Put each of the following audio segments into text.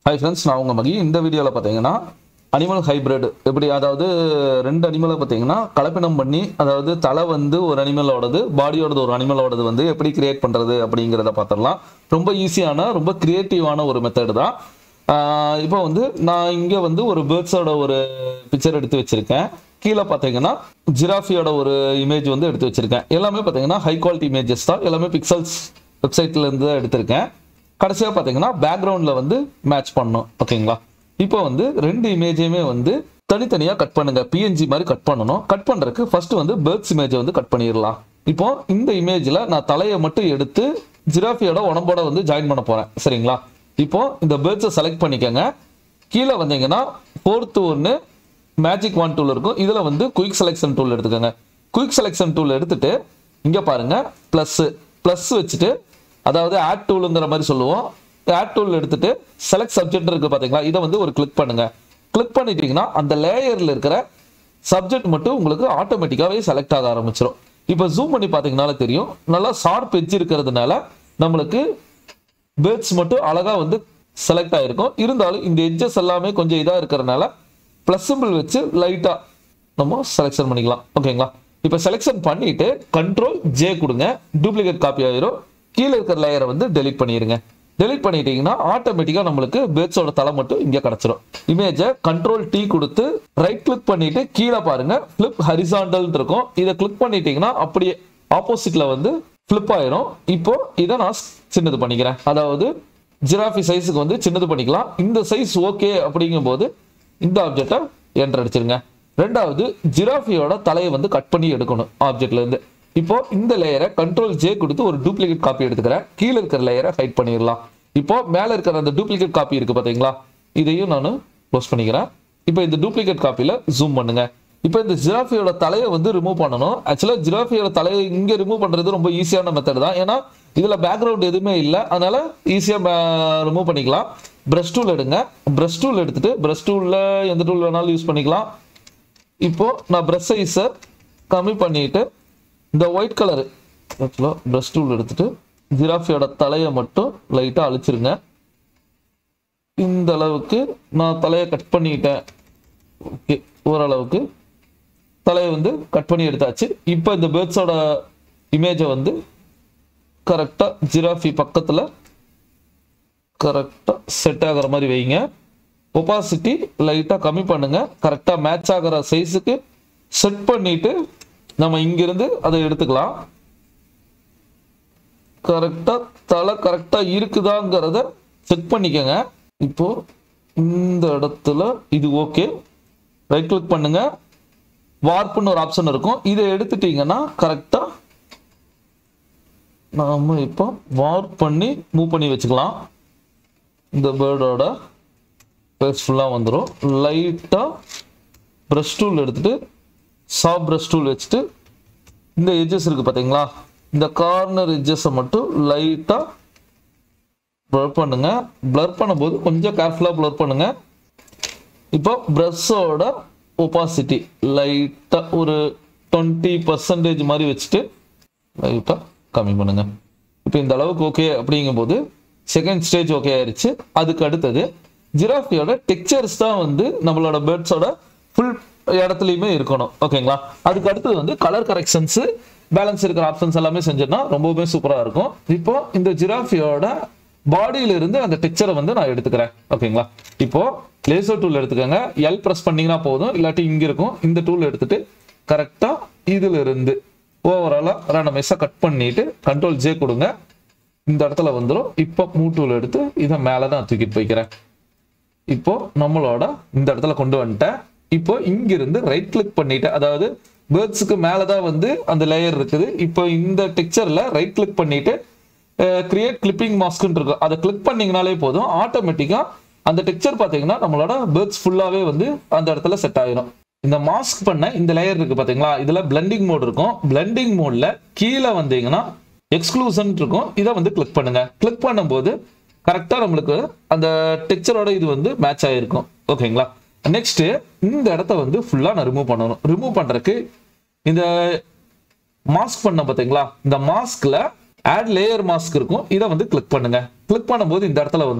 hi friends நான் உங்கள் மகி இந்த வீடியோவில் பார்த்தீங்கன்னா அனிமல் ஹைபிரிட் எப்படி அதாவது ரெண்டு அனிமலை பார்த்தீங்கன்னா கலப்பினம் பண்ணி அதாவது தலை வந்து ஒரு அனிமலோடது பாடியோடது ஒரு அனிமலோடது வந்து எப்படி கிரியேட் பண்ணுறது அப்படிங்கிறத பார்த்துடலாம் ரொம்ப ஈஸியான ரொம்ப கிரியேட்டிவான ஒரு மெத்தடு தான் ஆஹ் இப்போ வந்து நான் இங்கே வந்து ஒரு பேர்ட்ஸோட ஒரு பிக்சர் எடுத்து வச்சிருக்கேன் கீழே பார்த்தீங்கன்னா ஜிராஃபியோட ஒரு இமேஜ் வந்து எடுத்து வச்சிருக்கேன் எல்லாமே பார்த்தீங்கன்னா ஹை குவாலிட்டி இமேஜஸ் தான் எல்லாமே பிக்சல்ஸ் வெப்சைட்ல இருந்து தான் எடுத்திருக்கேன் கடைசியாக பார்த்தீங்கன்னா பேக்ரவுண்டில் வந்து மேட்ச் பண்ணணும் ஓகேங்களா இப்போ வந்து ரெண்டு இமேஜையுமே வந்து தனித்தனியாக கட் பண்ணுங்க பிஎன்ஜி மாதிரி கட் பண்ணணும் கட் பண்ணுறதுக்கு ஃபர்ஸ்ட் வந்து பேர்ட்ஸ் இமேஜை வந்து கட் பண்ணிடலாம் இப்போ இந்த இமேஜில் நான் தலையை மட்டும் எடுத்து ஜிராஃபியோட உடம்போட வந்து ஜாயின் பண்ண போகிறேன் சரிங்களா இப்போ இந்த பேர்ட்ஸை செலக்ட் பண்ணிக்கோங்க கீழே வந்தீங்கன்னா ஃபோர்த்து ஒன்று மேஜிக் ஒன் டூல் இருக்கும் இதில் வந்து குயிக் செலெக்ஷன் டூல் எடுத்துக்கோங்க குயிக் செலெக்ஷன் டூல் எடுத்துட்டு இங்கே பாருங்க ப்ளஸ் ப்ளஸ் வச்சுட்டு அதாவது ஆட் டூலுங்கிற மாதிரி சொல்லுவோம் ஆட் டூல் எடுத்துட்டு செலக்ட் சப்ஜெக்ட் இருக்கு பார்த்தீங்களா இதை வந்து ஒரு கிளிக் பண்ணுங்க கிளிக் பண்ணிட்டீங்கன்னா அந்த லேயரில் இருக்கிற சப்ஜெக்ட் மட்டும் உங்களுக்கு ஆட்டோமேட்டிக்காகவே செலக்ட் ஆக ஆரம்பிச்சிடும் இப்போ ஜூம் பண்ணி பார்த்தீங்கனாலே தெரியும் நல்லா ஷார்ப் எட்ஜ் இருக்கிறதுனால நம்மளுக்கு பேர்ட்ஸ் மட்டும் அழகா வந்து செலக்ட் ஆயிருக்கும் இருந்தாலும் இந்த எட்ஜஸ் எல்லாமே கொஞ்சம் இதாக இருக்கிறனால ப்ளஸ் சிம்பிள் வச்சு லைட்டாக நம்ம செலெக்ஷன் பண்ணிக்கலாம் ஓகேங்களா இப்போ செலெக்ஷன் பண்ணிட்டு கண்ட்ரோல் ஜே கொடுங்க டூப்ளிகேட் காப்பி ஆயிரும் கீழே இருக்கிற லேயரை வந்து டெலீட் பண்ணிடுங்க டெலீட் பண்ணிட்டீங்கன்னா ஆட்டோமேட்டிக்காக நம்மளுக்கு பேர்ட்ஸோட தலை மட்டும் இங்கே கிடச்சிரும் இமேஜை கண்ட்ரோல் டி கொடுத்து ரைட் கிளிக் பண்ணிட்டு கீழே பாருங்க ஃபிளிப் ஹரிசாண்டல் இருக்கும் இதை கிளிக் பண்ணிட்டீங்கன்னா அப்படியே ஆப்போசிட்ல வந்து ஃபிளிப் ஆயிரும் இப்போ இதை நான் சின்னது பண்ணிக்கிறேன் அதாவது ஜிராஃபி சைஸுக்கு வந்து சின்னது பண்ணிக்கலாம் இந்த சைஸ் ஓகே அப்படிங்கும்போது இந்த ஆப்ஜெக்டை என்டர் அடிச்சிருங்க ரெண்டாவது ஜிராஃபியோட தலையை வந்து கட் பண்ணி எடுக்கணும் ஆப்ஜெக்ட்ல இருந்து இப்போ இந்த லேயரை கண்ட்ரோல் ஜே கொடுத்து ஒரு டூப்ளிகேட் காப்பி எடுத்துக்கிறேன் கீழே இருக்கிற லேயரை ஹைட் பண்ணிடலாம் இப்போ மேலே இருக்கிற அந்த டூப்ளிகேட் காப்பி இருக்கு பாத்தீங்களா இதையும் நான் க்ளோஸ் பண்ணிக்கிறேன் இப்போ இந்த டூப்ளிகேட் காப்பியில் ஜூம் பண்ணுங்க இப்போ இந்த ஜிராஃபியோட தலையை வந்து ரிமூவ் பண்ணணும் ஆக்சுவலாக ஜிராஃபியோட தலையை இங்கே ரிமூவ் பண்ணுறது ரொம்ப ஈஸியான மெத்தட் தான் ஏன்னா இதில் பேக்ரவுண்ட் எதுவுமே இல்லை அதனால ஈஸியாக ரிமூவ் பண்ணிக்கலாம் ப்ரஷ் டூல் எடுங்க ப்ரஷ் டூல் எடுத்துட்டு ப்ரஷ் டூலில் எந்த டூல் வேணாலும் யூஸ் பண்ணிக்கலாம் இப்போ நான் ப்ரஷ் சைஸை கம்மி பண்ணிட்டு இந்த ஒயிட் கலரு ஆக்சுவலாக ப்ரஷ் டூல் எடுத்துட்டு ஜிராஃபியோட தலையை மட்டும் லைட்டாக அழிச்சிருங்க இந்த அளவுக்கு நான் தலையை கட் பண்ணிட்டேன் ஓகே ஓரளவுக்கு தலையை வந்து கட் பண்ணி எடுத்தாச்சு இப்போ இந்த பேர்ட்ஸோட இமேஜை வந்து கரெக்டாக ஜிராஃபி பக்கத்தில் கரெக்டாக செட் ஆகிற மாதிரி வைங்க ஒப்பாசிட்டி லைட்டாக கம்மி பண்ணுங்க கரெக்டாக மேட்ச் ஆகிற சைஸுக்கு செட் பண்ணிட்டு நம்ம இங்கிருந்து அதை எடுத்துக்கலாம் கரெக்டாக தலை கரெக்டாக இருக்குதாங்கிறத செக் பண்ணிக்கோங்க இப்போ இந்த இடத்துல இது ஓகே ரைட் கிளிக் பண்ணுங்க வார்ப்புன்னு ஒரு ஆப்ஷன் இருக்கும் இதை எடுத்துட்டீங்கன்னா கரெக்டாக நாம இப்போ வார்ப் பண்ணி மூவ் பண்ணி வச்சுக்கலாம் இந்த பேர்டோட பேஸ் ஃபுல்லாக வந்துடும் லைட்டாக ப்ரஷ் டூல் எடுத்துட்டு சாஃப்ட் ப்ரஷ் டூல் வச்சுட்டு இந்த எட்ஜஸ் இருக்கு பார்த்தீங்களா இந்த கார்னர் எட்ஜஸை மட்டும் லைட்டாக ப்ளர் பண்ணுங்க ப்ளர் பண்ணும்போது கொஞ்சம் கேர்ஃபுல்லாக ப்ளர் பண்ணுங்க இப்போ ப்ரஷ்ஷோட ஒப்பாசிட்டி லைட்டாக ஒரு டுவெண்ட்டி பர்சன்டேஜ் மாதிரி வச்சுட்டு லைட்டாக கம்மி பண்ணுங்க இப்போ இந்த அளவுக்கு ஓகே அப்படிங்கும்போது செகண்ட் ஸ்டேஜ் ஓகே ஆயிருச்சு அதுக்கு அடுத்தது ஜிராஃபியோட டெக்சர்ஸ் தான் வந்து நம்மளோட பேர்ட்ஸோட ஃபுல் இடத்துலையுமே இருக்கணும் ஓகேங்களா அதுக்கு அடுத்தது வந்து கலர் கரெக்ஷன்ஸ் பேலன்ஸ் இருக்கிற ஆப்ஷன்ஸ் எல்லாமே செஞ்சோம்னா ரொம்பவுமே சூப்பராக இருக்கும் இப்போ இந்த ஜிராஃபியோட பாடியில இருந்து அந்த டெக்சரை வந்து நான் எடுத்துக்கிறேன் ஓகேங்களா இப்போ லேசர் டூல் எடுத்துக்கோங்க எல் ப்ரெஸ் பண்ணீங்கன்னா போதும் இல்லாட்டி இங்க இருக்கும் இந்த டூல் எடுத்துட்டு கரெக்டா இதுல இருந்து ஓவராலா ரேண்டமைஸா கட் பண்ணிட்டு கண்ட்ரோல் ஜே கொடுங்க இந்த இடத்துல வந்துடும் இப்போ மூ டூல் எடுத்து இதை மேலே தான் தூக்கிட்டு போய்க்கிறேன் இப்போ நம்மளோட இந்த இடத்துல கொண்டு வந்துட்டேன் இப்போ இங்கிருந்து ரைட் கிளிக் பண்ணிட்டு அதாவது பேர்ட்ஸுக்கு மேலே தான் வந்து அந்த லேயர் இருக்குது இப்போ இந்த டெக்சர்ல ரைட் கிளிக் பண்ணிட்டு கிரியேட் கிளிப்பிங் மாஸ்க்னு இருக்கும் அதை கிளிக் பண்ணீங்கனாலே போதும் ஆட்டோமேட்டிக்கா அந்த டெக்சர் பார்த்தீங்கன்னா நம்மளோட பேர்ட்ஸ் ஃபுல்லாவே வந்து அந்த இடத்துல செட் ஆயிரும் இந்த மாஸ்க் பண்ண இந்த லேயர் இருக்கு பாத்தீங்களா இதுல பிளண்டிங் மோட் இருக்கும் பிளண்டிங் மோட்ல கீழே வந்தீங்கன்னா எக்ஸ்க்ளூசன் இருக்கும் இதை வந்து கிளிக் பண்ணுங்க கிளிக் பண்ணும்போது கரெக்டா நம்மளுக்கு அந்த டெக்சரோட இது வந்து மேட்ச் ஆயிருக்கும் ஓகேங்களா நெக்ஸ்ட் இந்த இடத்த வந்து ஃபுல்லா நான் ரிமூவ் பண்ணணும் ரிமூவ் பண்றதுக்கு இந்த மாஸ்க் பண்ண பாத்தீங்களா இந்த மாஸ்க்ல ஆட் லேயர் மாஸ்க் இருக்கும் இதை வந்து கிளிக் பண்ணுங்க கிளிக் பண்ணும்போது இந்த இடத்துல வந்துடும்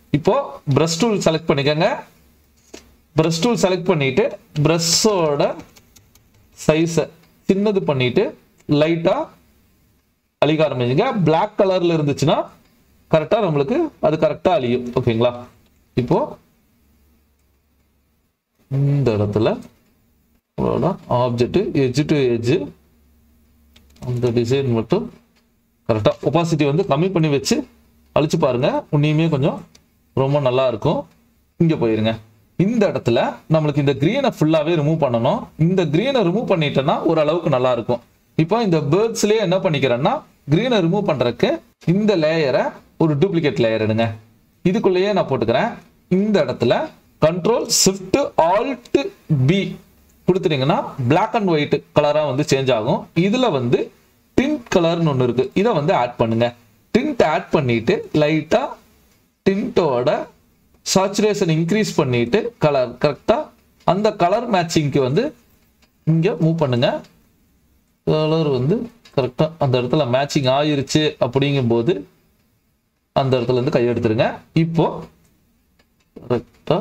இப்போ பிரஷ் டூல் செலக்ட் பண்ணிக்கோங்க பிரஷ் டூல் செலக்ட் பண்ணிட்டு பிரஷ்ஷோட சைஸை சின்னது பண்ணிட்டு லைட்டா அழிக்க ஆரம்பிச்சுங்க Black கலர்ல இருந்துச்சுன்னா கரெக்டா நம்மளுக்கு அது கரெக்டா அழியும் ஓகேங்களா இப்போ இந்த இடத்துல ஆப்ஜெக்ட் எட்ஜ் டு எட்ஜ் அந்த டிசைன் மட்டும் கரெக்டா ஒப்பாசிட்டி வந்து கம்மி பண்ணி வச்சு அழிச்சு பாருங்க உன்னையுமே கொஞ்சம் ரொம்ப நல்லா இருக்கும் இங்க போயிருங்க இந்த இடத்துல நம்மளுக்கு இந்த கிரீனை ஃபுல்லாவே ரிமூவ் பண்ணணும் இந்த கிரீனை ரிமூவ் பண்ணிட்டேன்னா ஓரளவுக்கு நல்லா இருக்கும் இப்போ இந்த பேர்ட்ஸ்லயே என்ன பண்ணிக்கிறேன்னா கிரீனை ரிமூவ் பண்றதுக்கு இந்த லேயரை ஒரு டூப்ளிகேட் லேயர் எடுங்க இதுக்குள்ளேயே நான் போட்டுக்கிறேன் இந்த இடத்துல கண்ட்ரோல் ஷிஃப்ட் ஆல்ட் பி கொடுத்துட்டீங்கன்னா Black அண்ட் ஒயிட் கலரா வந்து சேஞ்ச் ஆகும் இதுல வந்து டிண்ட் கலர்னு ஒன்று இருக்கு இதை வந்து ஆட் பண்ணுங்க டிண்ட் ஆட் பண்ணிட்டு லைட்டா டிண்டோட சாச்சுரேஷன் இன்க்ரீஸ் பண்ணிட்டு கலர் கரெக்டா அந்த கலர் மேட்சிங்க்கு வந்து இங்க மூவ் பண்ணுங்க கலர் வந்து கரெக்டா அந்த இடத்துல மேட்சிங் ஆயிருச்சு அப்படிங்கும்போது அந்த இடத்துல இருந்து கையெடுத்துருங்க இப்போ கரெக்டா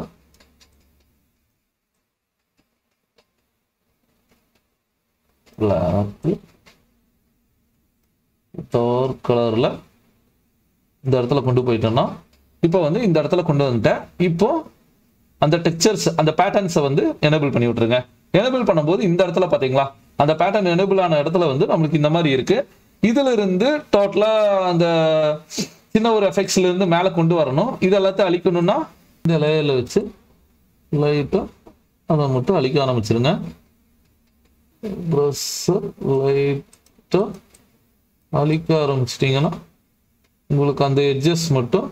டார்க் கலர்ல இந்த இடத்துல கொண்டு போயிட்டோம்னா இப்போ வந்து இந்த இடத்துல கொண்டு வந்துட்டேன் இப்போ அந்த டெக்ஸ்சர்ஸ் அந்த பேட்டர்ன்ஸை வந்து எனேபிள் பண்ணி விட்டுருங்க எனேபிள் பண்ணும்போது இந்த இடத்துல பாத்தீங்களா அந்த பேட்டர்ன் எனேபிள் ஆன இடத்துல வந்து நம்மளுக்கு இந்த மாதிரி இருக்கு இதுல இருந்து டோட்டலா அந்த சின்ன ஒரு எஃபெக்ட்ஸ்ல இருந்து மேல கொண்டு வரணும் இது எல்லாத்தையும் அழிக்கணும்னா இந்த லேயர்ல வச்சு லைட்டா அதை மட்டும் அழிக்க ஆரம்பிச்சிருங்க ப்ரஷ் லைட்டா அழிக்க ஆரம்பிச்சிட்டிங்கன்னா உங்களுக்கு அந்த எட்ஜஸ் மட்டும்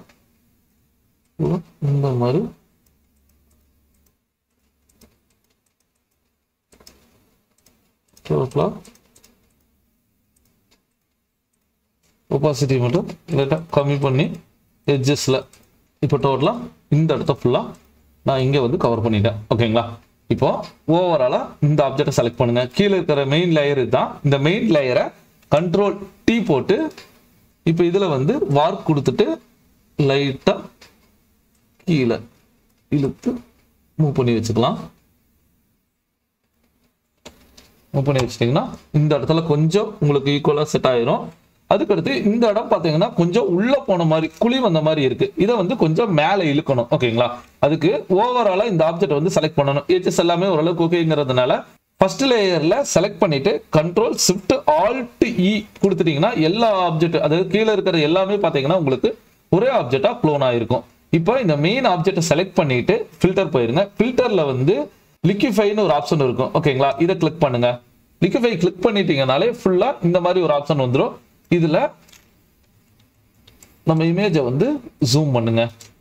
இந்த மாதிரி டோட்டலா ஒப்பாசிட்டி மட்டும் லைட்டாக கம்மி பண்ணி எட்ஜஸில் இப்போ டோட்டலாக இந்த இடத்த ஃபுல்லாக நான் இங்கே வந்து கவர் பண்ணிட்டேன் ஓகேங்களா இப்போ ஓவராலாக இந்த ஆப்ஜெக்டை செலக்ட் பண்ணுங்க கீழே இருக்கிற மெயின் லேயர் தான் இந்த மெயின் லேயரை கண்ட்ரோல் டீ போட்டு இப்போ இதில் வந்து வார்க் கொடுத்துட்டு லைட்டாக கீழே இழுத்து மூவ் பண்ணி வச்சுக்கலாம் மூவ் பண்ணி வச்சிட்டிங்கன்னா இந்த இடத்துல கொஞ்சம் உங்களுக்கு ஈக்குவலாக செட் ஆயிரும் அதுக்கடுத்து இந்த இடம் பார்த்தீங்கன்னா கொஞ்சம் உள்ள போன மாதிரி குழி வந்த மாதிரி இருக்கு இதை வந்து கொஞ்சம் மேலே இழுக்கணும் ஓகேங்களா அதுக்கு ஓவராலா இந்த ஆப்ஜெக்ட் வந்து செலக்ட் பண்ணணும் ஏச்சஸ் எல்லாமே ஓரளவுக்கு ஓகேங்கிறதுனால ஃபர்ஸ்ட் லேயர்ல செலக்ட் பண்ணிட்டு கண்ட்ரோல் ஷிஃப்ட் ஆல்ட் இ கொடுத்துட்டீங்கன்னா எல்லா ஆப்ஜெக்ட் அதாவது கீழே இருக்கிற எல்லாமே பார்த்தீங்கன்னா உங்களுக்கு ஒரே ஆப்ஜெக்டா க்ளோன் ஆயிருக்கும் இப்போ இந்த மெயின் ஆப்ஜெக்ட்டை செலக்ட் பண்ணிட்டு ஃபில்டர் போயிருங்க ஃபில்டர்ல வந்து லிக்விஃபைன்னு ஒரு ஆப்ஷன் இருக்கும் ஓகேங்களா இதை கிளிக் பண்ணுங்க லிக்விஃபை கிளிக் பண்ணிட்டீங்கனாலே ஃபுல்லா இந்த மாதிரி ஒரு ஆப்ஷன் வந்துடும் இதுல நம்ம இமேஜை வந்து ஜூம் பண்ணுங்க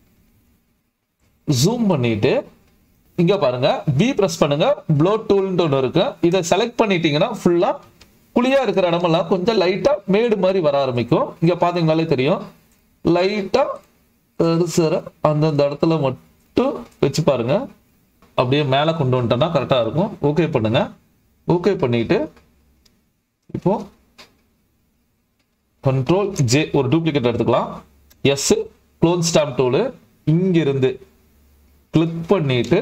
ஜூம் பண்ணிட்டு இங்க பாருங்க பி பிரஸ் பண்ணுங்க ப்ளோ டூல்னு ஒன்று இருக்கு இதை செலக்ட் பண்ணிட்டீங்கன்னா ஃபுல்லா குழியா இருக்கிற இடமெல்லாம் கொஞ்சம் லைட்டா மேடு மாதிரி வர ஆரம்பிக்கும் இங்க பாத்தீங்கனாலே தெரியும் லைட்டா சர அந்தந்த இடத்துல மட்டும் வச்சு பாருங்க அப்படியே மேலே கொண்டு வந்துட்டோம்னா கரெக்டா இருக்கும் ஓகே பண்ணுங்க ஓகே பண்ணிட்டு இப்போ கண்ட்ரோல் ஜே ஒரு டூப்ளிகேட் எடுத்துக்கலாம் எஸ் க்ளோன் ஸ்டாம்ப் டூலு இங்கிருந்து கிளிக் பண்ணிட்டு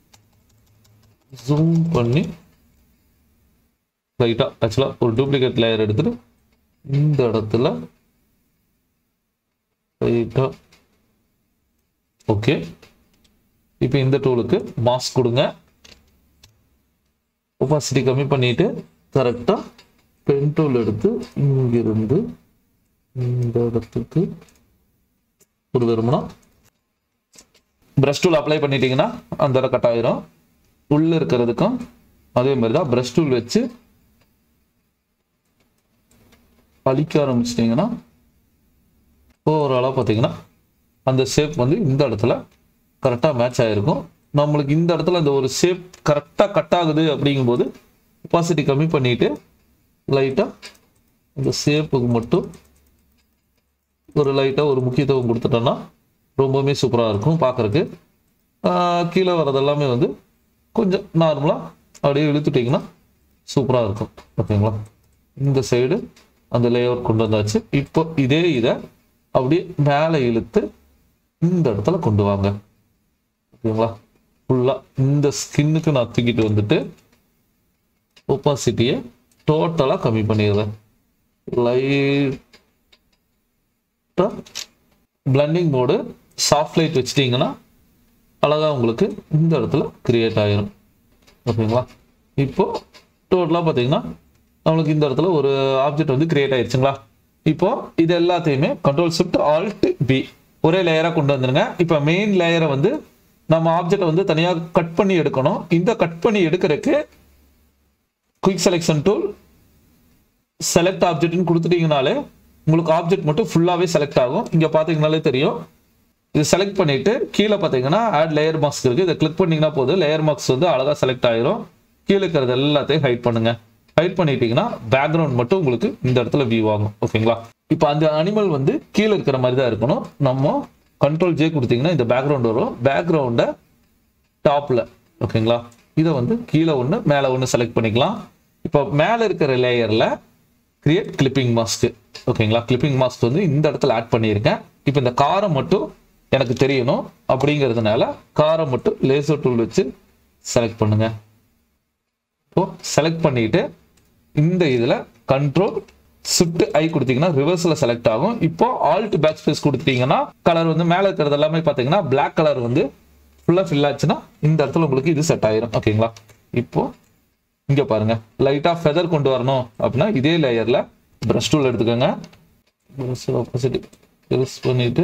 ஜூம் பண்ணி ரைட்டா ஆக்சுவலா ஒரு டூப்ளிகேட் லேயர் எடுத்துட்டு இந்த இடத்துல ரைட்டா ஓகே இப்போ இந்த டூலுக்கு மாஸ்க் கொடுங்க ஒபாசிட்டி கம்மி பண்ணிட்டு கரெக்டா பென் டூல் எடுத்து இங்கிருந்து இந்த இடத்துக்கு ஒரு விரும்பினா பிரஷ் டூல் அப்ளை பண்ணிட்டீங்கன்னா அந்த இடம் கட் ஆயிரும் உள்ள இருக்கிறதுக்கும் அதே மாதிரி தான் பிரஷ் டூல் வச்சு அழிக்க ஆரம்பிச்சிட்டிங்கன்னா ஓவராலாக பார்த்தீங்கன்னா அந்த ஷேப் வந்து இந்த இடத்துல கரெக்டாக மேட்ச் ஆகிருக்கும் நம்மளுக்கு இந்த இடத்துல அந்த ஒரு ஷேப் கரெக்டாக கட் ஆகுது அப்படிங்கும்போது ஒப்பாசிட்டி கம்மி பண்ணிட்டு லைட்டாக இந்த ஷேப்புக்கு மட்டும் ஒரு லைட்டாக ஒரு முக்கியத்துவம் கொடுத்துட்டோம்னா ரொம்பவுமே சூப்பராக இருக்கும் பார்க்குறக்கு கீழே வர்றது எல்லாமே வந்து கொஞ்சம் நார்மலாக அப்படியே இழுத்துட்டிங்கன்னா சூப்பராக இருக்கும் ஓகேங்களா இந்த சைடு அந்த லேஅவுட் கொண்டு வந்தாச்சு இப்போ இதே இதை அப்படியே மேலே இழுத்து இந்த இடத்துல கொண்டு வாங்க ஓகேங்களா ஃபுல்லாக இந்த ஸ்கின்னுக்கு நான் தூக்கிட்டு வந்துட்டு ஒப்பாசிட்டியை டோட்டலாக கம்மி பண்ணிடுறேன் லைட்டாக பிளண்டிங் மோடு சாஃப்ட் லைட் வச்சிட்டிங்கன்னா அழகாக உங்களுக்கு இந்த இடத்துல கிரியேட் ஆயிரும் ஓகேங்களா இப்போ டோட்டலாக பார்த்தீங்கன்னா நம்மளுக்கு இந்த இடத்துல ஒரு ஆப்ஜெக்ட் வந்து கிரியேட் ஆயிடுச்சுங்களா இப்போ இது எல்லாத்தையுமே கண்ட்ரோல் ஷிஃப்ட் ஆல்ட் பி ஒரே லேயராக கொண்டு வந்துருங்க இப்போ மெயின் லேயரை வந்து நம்ம ஆப்ஜெக்டை வந்து தனியாக கட் பண்ணி எடுக்கணும் இந்த கட் பண்ணி எடுக்கிறதுக்கு குயிக் செலெக்ஷன் டூல் செலக்ட் ஆப்ஜெக்ட்னு கொடுத்துட்டீங்கனாலே உங்களுக்கு ஆப்ஜெக்ட் மட்டும் ஃபுல்லாகவே செலக்ட் ஆகும் இங்கே பார்த்தீங்கனாலே தெரியும் இது செலக்ட் பண்ணிட்டு கீழே பார்த்தீங்கன்னா ஆட் லேயர் மார்க்ஸ் இருக்கு இதை கிளிக் பண்ணீங்கன்னா போதும் லேயர் மார்க்ஸ் வந்து அழகாக செலக்ட் ஆயிரும் கீழே இருக்கிறது எல்லாத்தையும் ஹைட் பண்ணுங்க ஹைட் பண்ணிட்டீங்கன்னா பேக்ரவுண்ட் மட்டும் உங்களுக்கு இந்த இடத்துல வியூ ஆகும் ஓகேங்களா இப்போ அந்த அனிமல் வந்து கீழே இருக்கிற மாதிரி தான் இருக்கணும் நம்ம கண்ட்ரோல் ஜே கொடுத்தீங்கன்னா இந்த பேக்ரவுண்ட் வரும் பேக்ரவுண்டை டாப்ல ஓகேங்களா இதை வந்து கீழே ஒன்று மேலே ஒன்று செலக்ட் பண்ணிக்கலாம் இப்போ மேலே இருக்கிற லேயரில் கிரியேட் கிளிப்பிங் மாஸ்க் ஓகேங்களா கிளிப்பிங் மாஸ்க் வந்து இந்த இடத்துல ஆட் பண்ணியிருக்கேன் இப்போ இந்த காரை மட்டும் எனக்கு தெரியணும் அப்படிங்கிறதுனால காரை மட்டும் லேசர் டூல் வச்சு செலக்ட் பண்ணுங்க இப்போ செலக்ட் பண்ணிட்டு இந்த இதில் கண்ட்ரோல் ஷிஃப்ட் ஐ கொடுத்தீங்கன்னா ரிவர்ஸில் செலக்ட் ஆகும் இப்போ ஆல்ட் பேக் ஸ்பேஸ் கொடுத்தீங்கன்னா கலர் வந்து மேலே இருக்கிறது எல்லாமே பார்த்தீங்கன்னா Black கலர் வந்து ஃபுல்லாக ஃபில் ஆச்சுன்னா இந்த இடத்துல உங்களுக்கு இது செட் ஆயிரும் ஓகேங்களா இப்போ இங்க பாருங்க லைட்டா ஃபெதர் கொண்டு வரணும் அப்படின்னா இதே லேயர்ல பிரஷ் டூல் எடுத்துக்கோங்க ஆப்போசிட் யூஸ் பண்ணிட்டு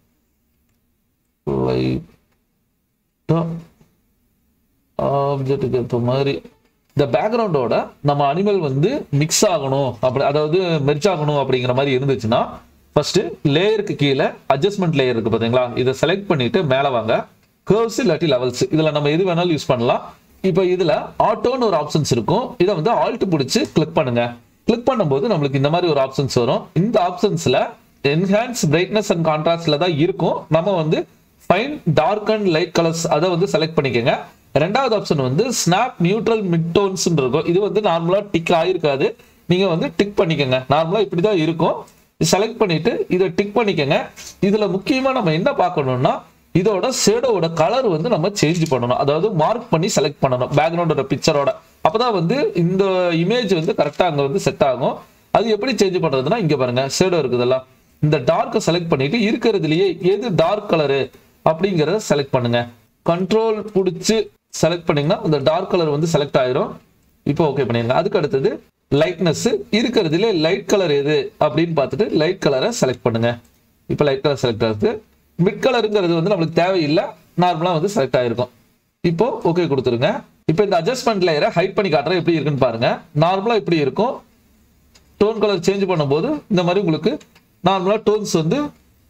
லைட்டா ஆப்ஜெக்ட்டுக்கு ஏற்ற மாதிரி இந்த பேக்ரவுண்டோட நம்ம அனிமல் வந்து மிக்ஸ் ஆகணும் அப்படி அதாவது மெர்ஜ் ஆகணும் அப்படிங்கிற மாதிரி இருந்துச்சுன்னா ஃபர்ஸ்ட் லேயருக்கு கீழே அட்ஜஸ்ட்மெண்ட் லேயர் இருக்கு பாத்தீங்களா இதை செலக்ட் பண்ணிட்டு மேலே வாங்க கர்வ்ஸ் இல்லாட்டி லெவல்ஸ் இதுல நம்ம எது வேணாலும் யூஸ் பண்ணலாம் இப்போ இதுல ஆட்டோன்னு ஒரு ஆப்ஷன்ஸ் இருக்கும் இதை வந்து ஆல்ட் பிடிச்சி கிளிக் பண்ணுங்க கிளிக் பண்ணும்போது நம்மளுக்கு இந்த மாதிரி ஒரு ஆப்ஷன்ஸ் வரும் இந்த ஆப்ஷன்ஸ்ல என்ஹான்ஸ் பிரைட்னஸ் அண்ட் கான்ட்ராஸ்ட்ல தான் இருக்கும் நம்ம வந்து fine dark and light colours அதை வந்து செலக்ட் பண்ணிக்கோங்க ரெண்டாவது ஆப்ஷன் வந்து ஸ்னாப் நியூட்ரல் மிட் டோன்ஸ் இருக்கும் இது வந்து நார்மலா டிக் ஆயிருக்காது நீங்க வந்து டிக் பண்ணிக்கோங்க நார்மலா இப்படிதான் இருக்கும் செலக்ட் பண்ணிட்டு இதை டிக் பண்ணிக்கோங்க இதுல முக்கியமா நம்ம என்ன பார்க்கணும்னா இதோட ஷேடோட கலர் வந்து நம்ம சேஞ்ச் பண்ணணும் அதாவது மார்க் பண்ணி செலக்ட் பண்ணணும் பேக்ரவுண்டோட பிக்சரோட அப்பதான் வந்து இந்த இமேஜ் வந்து கரெக்டா அங்க வந்து செட் ஆகும் அது எப்படி சேஞ்ச் பண்றதுன்னா இங்க பாருங்க ஷேடோ இருக்குதெல்லாம் இந்த டார்க்கை செலக்ட் பண்ணிட்டு இருக்கிறதுலயே எது டார்க் கலரு அப்படிங்கறத செலக்ட் பண்ணுங்க கண்ட்ரோல் பிடிச்சி செலக்ட் பண்ணீங்கன்னா இந்த டார்க் கலர் வந்து செலக்ட் ஆயிரும் இப்போ ஓகே பண்ணிருங்க அதுக்கு அடுத்தது லைட்னஸ் இருக்கிறதுல லைட் கலர் எது அப்படின்னு பார்த்துட்டு லைட் கலரை செலக்ட் பண்ணுங்க இப்போ லைட் கலர் செலக்ட் ஆகுது மிட் கலருங்கிறது வந்து நம்மளுக்கு தேவையில்லை நார்மலா வந்து செலக்ட் ஆயிருக்கும் இப்போ ஓகே கொடுத்துருங்க இப்போ இந்த அட்ஜஸ்ட்மெண்ட் லேயரை ஹைட் பண்ணி காட்டுறேன் எப்படி இருக்குன்னு பாருங்க நார்மலா இப்படி இருக்கும் டோன் கலர் சேஞ்ச் பண்ணும்போது இந்த மாதிரி உங்களுக்கு நார்மலா டோன்ஸ் வந்து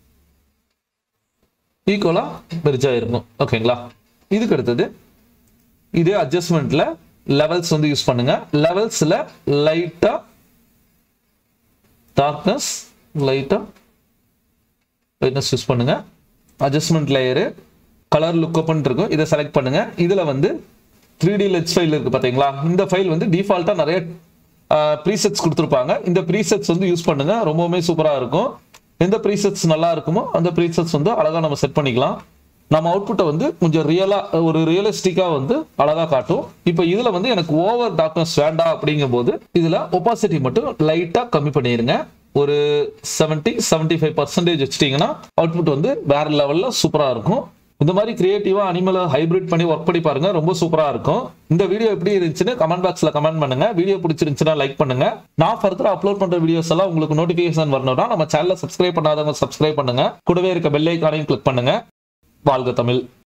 ஈக்குவலா மெர்ஜ் ஆயிருக்கும் ஓகேங்களா இதுக்கு அடுத்தது இதே அட்ஜஸ்ட்மெண்ட்ல லெவல்ஸ் வந்து யூஸ் பண்ணுங்க லெவல்ஸ்ல லைட்டா டார்க்னஸ் லைட்டா லைட்னஸ் யூஸ் பண்ணுங்க அட்ஜஸ்ட்மெண்ட் லேயரு கலர் லுக்கப்னு இருக்கும் இதை செலக்ட் பண்ணுங்க இதுல வந்து த்ரீ டி லெட்ஸ் ஃபைல் இருக்கு பாத்தீங்களா இந்த ஃபைல் வந்து டிஃபால்ட்டா நிறைய ப்ரீசெட்ஸ் கொடுத்துருப்பாங்க இந்த ப்ரீசெட்ஸ் வந்து யூஸ் பண்ணுங்க ரொம்பவுமே சூப்பரா இருக்கும் எந்த ப்ரீசெட்ஸ் நல்லா இருக்குமோ அந்த ப்ரீசெட்ஸ் வந்து அழகா நம்ம செட் பண்ணிக்கலாம் நம்ம அவுட்புட்டை வந்து கொஞ்சம் ரியலா ஒரு ரியலிஸ்டிக்கா வந்து அழகா காட்டும் இப்போ இதுல வந்து எனக்கு ஓவர் டார்க்னஸ் வேண்டாம் அப்படிங்கும் போது இதுல ஒப்பாசிட்டி மட்டும் லைட்டா கம்மி பண்ணிருங்க ஒரு 70 75% ஃபைவ் பர்சன்டேஜ் வச்சிட்டீங்கன்னா அவுட்புட் வந்து வேற லெவல்ல சூப்பரா இருக்கும் இந்த மாதிரி கிரியேட்டிவா அனிமலை ஹைபிரிட் பண்ணி ஒர்க் பண்ணி பாருங்க ரொம்ப சூப்பரா இருக்கும் இந்த வீடியோ எப்படி இருந்துச்சுன்னு கமெண்ட் பாக்ஸ்ல கமெண்ட் பண்ணுங்க வீடியோ பிடிச்சிருந்துச்சுன்னா லைக் பண்ணுங்க நான் ஃபர்தரா அப்லோட் பண்ற வீடியோஸ் எல்லாம் உங்களுக்கு நோட்டிபிகேஷன் வரணும்னா நம்ம சேனலை சப்ஸ்கிரைப் பண்ணாதவங்க சப்ஸ்கிரைப் பண்ணுங்க கூடவே இருக்க பெல் ஐக்கானையும் கிளிக் பண்ணுங்க வாழ்க தமிழ்